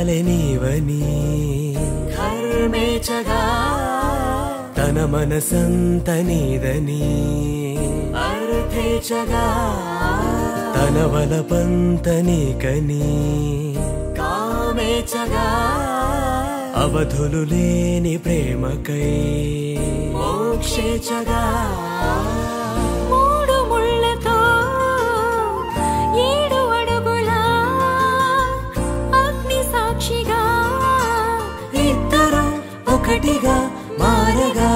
నీవని కర్మేచగా తన మనసంత నీదని అర్థేచగా తన వలపంత నీకని కామేచగా అవధులు లేని ప్రేమకై మోక్షేచగా మూడు ముళ్ళతో ఏడు అడుగుల అగ్ని సాక్షిగా ఇద్దరు ఒకటిగా మారగా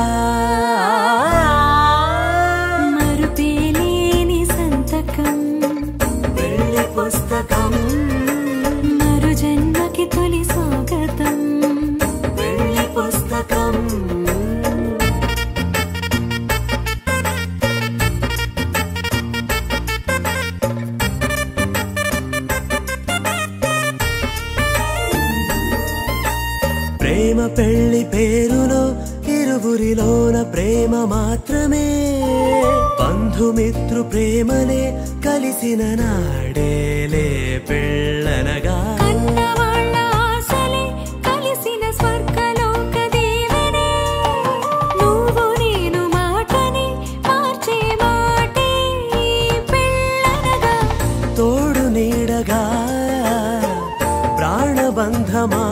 మరుపేలేని సంతకం వెళ్ళి పుస్తకం మరు జన్మకి తొలి స్వాగతం వెళ్ళి పుస్తకం ప్రేమ పెళ్లి పేరులో ఇరువురిలోన ప్రేమ మాత్రమే బంధుమిత్రు ప్రేమనే కలిసిన నాడేలే పెళ్ళనగా కన్నవాళ్ళ ఆశలే కలిసిన స్వర్గలోక దీవెనే నువ్వు నేను మాటని మార్చే మాటే పెళ్ళనగా తోడు నీడగా ప్రాణబంధమా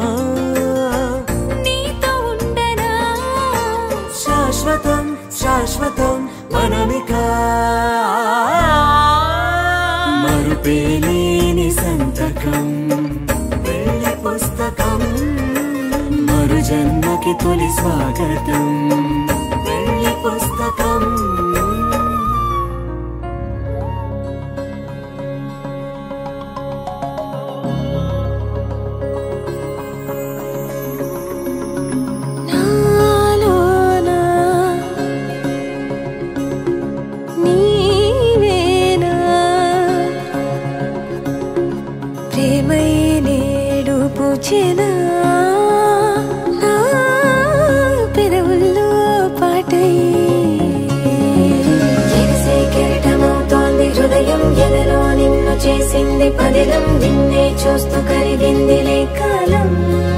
నీతో ఉండనా శాశ్వతం శాశ్వతం మనమిక మరుపేలేని సంతకం వెళ్ళి పుస్తకం మరు జన్మకి తొలి స్వాగతం వెళ్ళి పుస్తకం నాలోనా నీవేనా ప్రేమై నేడు పూచెనా నా పెదవుల్లో పాటై ఎగసే కెరటమవుతోంది హృదయం ఎదలో నిన్ను చేసింది పదిలం నిన్నే చూస్తూ కరిగిందిలే కాలం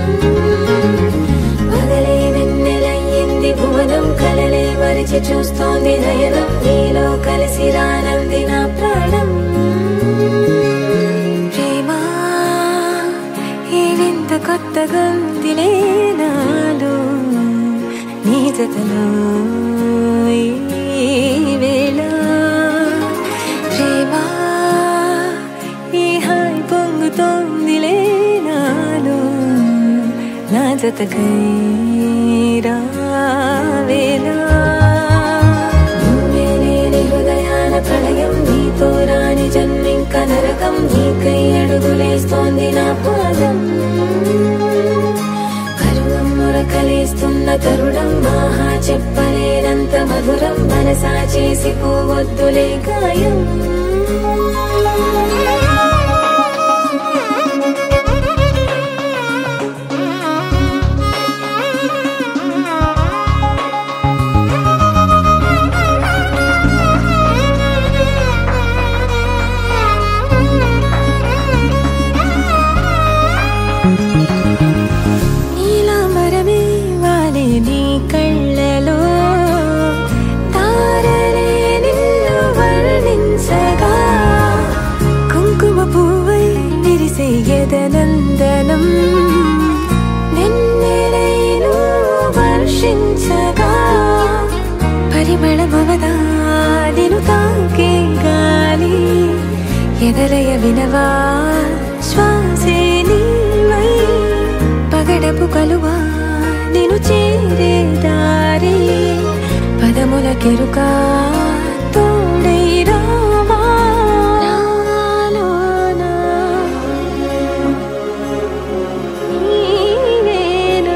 పగలే వెన్నెలయ్యింది భువనం కలలే మరిచి చూస్తోంది నయనం నీలో కలిసి రానంది నా ప్రాణం ప్రేమ ఈ వింత కొత్తగా ఉందిలే నాలో నీ జతలో ఈ వేళ ప్రేమ ఈ హాయి పొంగుతోందిలే నాలో నా జతకై రావేలా నువ్వే లేని హృదయాల ప్రళయం నీతో రాని జన్మింక నరకం నీకై అడుగులేస్తోంది నా పాదం పరువం మురకలేస్తున్న తరుణం ఆహా చెప్పలేనంత మధురం మనసా చేసి పోవద్దులే గాయం నీలాంబరమే వాలే నీ కళ్ళలో తారలే నిన్ను వర్ణించగా కుంకుమ పువ్వై విరిసే ఎదనందనం వెన్నెలైను వర్షించగా పరిమళమవదా నిను తాకే గాలి ఎదలయ వినవా శ్వాసే నీవై పగడపు కలువా నిను చేరే దారి పదముల కెరుక తోడై రావా నాలోనా నీవేనా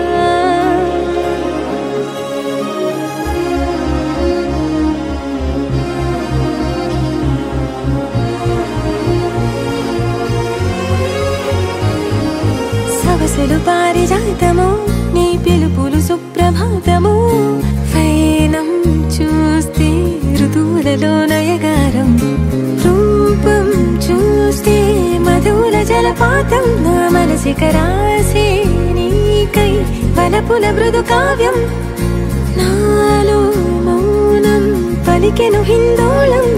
సవసులు పారిజాతము నీ పిలుపులు సుప్రభాతము ఫైనం చూస్తే ఋతువులలో నయగారం రూపం చూస్తే మధుర జలపా సుప్రభాతం నా మనసిక రాసే నీకై వలపుల మృదు కావ్యం నాలో మౌనం పలికెను హిందోళం